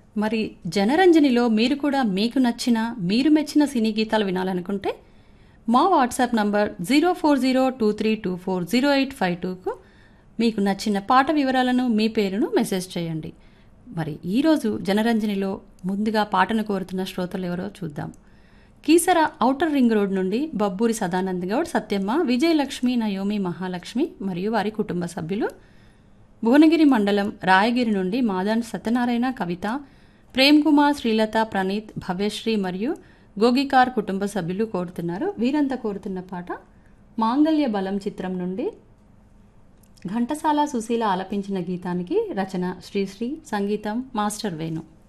మరి జనరంజనిలో మీరు కూడా మీకు నచ్చిన మీరు మెచ్చిన సినీ గీతాలు వినాలనుకుంటే మా WhatsApp number zero four zero two three two four zero eight five టూకు మీకు నచ్చిన పాట వివరాలను మీ పేరును మెసేజ్ చేయండి మరి ఈరోజు జనరంజనిలో ముందుగా పాటను కోరుతున్న శ్రోతలు ఎవరో చూద్దాం కీసర ఔటర్ రింగ్ రోడ్ నుండి బబ్బూరి సదానంద్ గౌడ్ సత్యమ్మ విజయలక్ష్మి నయోమి మహాలక్ష్మి మరియు వారి కుటుంబ సభ్యులు భువనగిరి మండలం రాయగిరి నుండి మాదాన్ సత్యనారాయణ కవిత ప్రేమ్ కుమార్ శ్రీలత ప్రణీత్ భవ్యశ్రీ మరియు గోగికార్ కుటుంబ సభ్యులు కోరుతున్నారు వీరంతా కోరుతున్న పాట మాంగళ్య బలం చిత్రం నుండి ఘంటసాల సుశీల ఆలపించిన గీతానికి రచన శ్రీశ్రీ సంగీతం మాస్టర్ వేణు